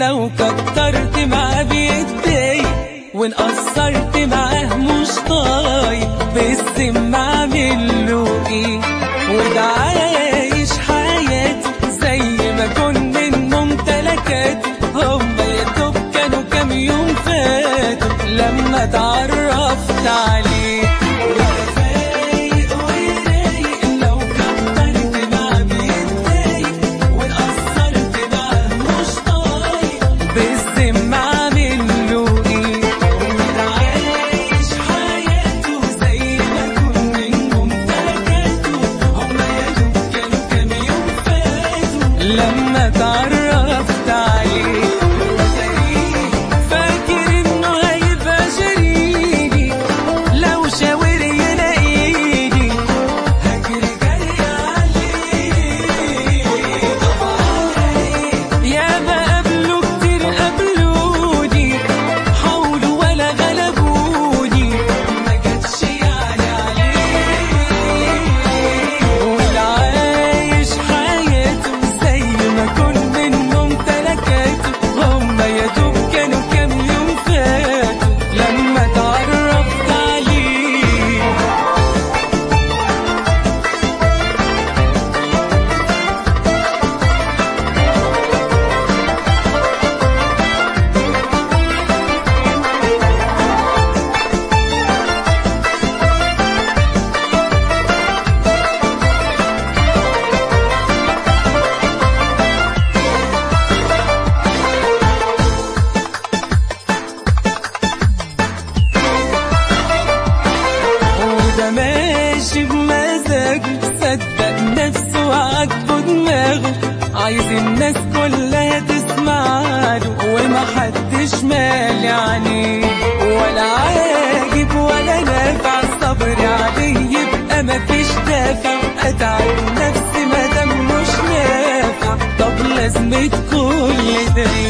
لو كترت معاه بيتضايق وان قصرت معاه مش طايق بالذمة اعمل له ايه وده عايش حياته زي ما كن من ممتلكاته هما يا دوب كانوا كام يوم فاتوا لما اتعرفت عليه وده فايق ورايق لو كترت معاه بيتضايق وان قصرت معاه مش طايق بالذمة اعمل له ايه وده عايش حياته زي ما كن من ممتلكاته هما يا دوب كانوا كام يوم فاتوا لما اتعرفت عليه فاكر انه هيبقى شريكي لو شاور يلاقيني هجري جري عليه يا ما قبلوا كتير قبلوني حاولوا ولا غلبوني ما جاتش يعني عليه والعايش حياته زي ما كن من ممتلكاته هما يا دوب كانوا كام يوم فاتوا لما اتعرفت عليه وده ماشي بمزاج صدق نفسه وعاجبه دماغه عايز الناس كلها تسمع له ومحدش مالي عليه ولا عاجب ولا نافع صبري عليه يبقى مفيش دافع اتعب نفسي مادام مش نافع طب لازمة كل ده